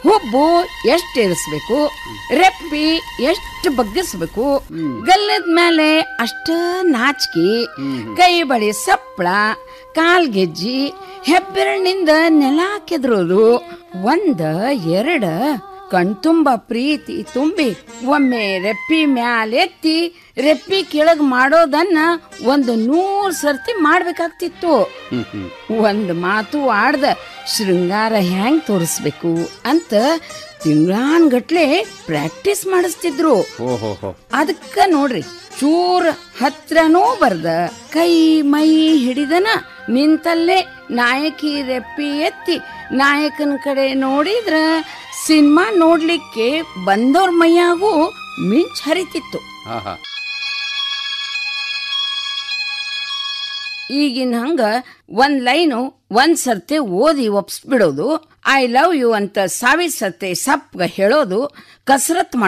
ಹುಬ್ಬು ಎಷ್ಟು ಇರಿಸ್ಬೇಕು ರೆಪ್ಪಿ ಎಷ್ಟು ಬಗ್ಗಿಸ್ಬೇಕು ಗಲ್ಲದ ಮೇಲೆ ಅಷ್ಟ ನಾಚಿಕೆ ಕೈ ಬಳಿ ಸಪ್ಪಳ ಕಾಲ್ ಗೆಜ್ಜಿ ಹೆಬ್ಬೆರಳಿನಿಂದ ನೆಲ ಕೆದರೋದು ಒಂದ ಎರಡ ಕಣ್ತುಂಬ ಪ್ರೀತಿ ತುಂಬಿ ಒಮ್ಮೆ ರೆಪ್ಪಿ ಮ್ಯಾಲೆತ್ತಿ ರೆಪ್ಪಿ ಕೆಳಗ್ ಮಾಡೋದನ್ನ ಒಂದು ನೂರ್ ಸರ್ತಿ ಮಾಡ್ಬೇಕಾಗ್ತಿತ್ತು ಹ್ಮ್ ಹ್ಮ್ ಒಂದ್ ಮಾತು ಆಡ್ದ ಶೃಂಗಾರ ಹ್ಯಾಂಗ್ ತೋರಿಸ್ಬೇಕು ಅಂತ ತಿಂಗಳಾನ್ಗಟ್ಲೆ ಪ್ರಾಕ್ಟೀಸ್ ಮಾಡಿಸ್ತಿದ್ರು ಓಹೋ ಹೋ ಅದಕ್ಕ ನೋಡ್ರಿ ಚೂರ್ ಹತ್ರನೂ ಬರ್ದ ಕೈ ಮೈ ಹಿಡಿದನ ನಿಂತಲ್ಲೇ ನಾಯಕಿ ರೆಪ್ಪಿ ಎತ್ತಿ ನಾಯಕನ ಕಡೆ ನೋಡಿದ್ರ ಸಿನಿಮಾ ನೋಡ್ಲಿಕ್ಕೆ ಬಂದವ್ರ ಮೈಯಾಗೂ ಮಿಂಚ್ ಹರಿತಿತ್ತು ಹಾ ಹಾ ಈಗಿನ ಹಂಗ ಒಂದ್ ಲೈನು ಒಂದ್ ಸರ್ತೆ ಓದಿ ಒಪ್ಸ್ಬಿಡೋದು ಐ ಲವ್ ಯು ಅಂತ ಸಾವಿರ ಸರ್ತೆ ಸಪ್ಗ ಹೇಳೋದು ಕಸರತ್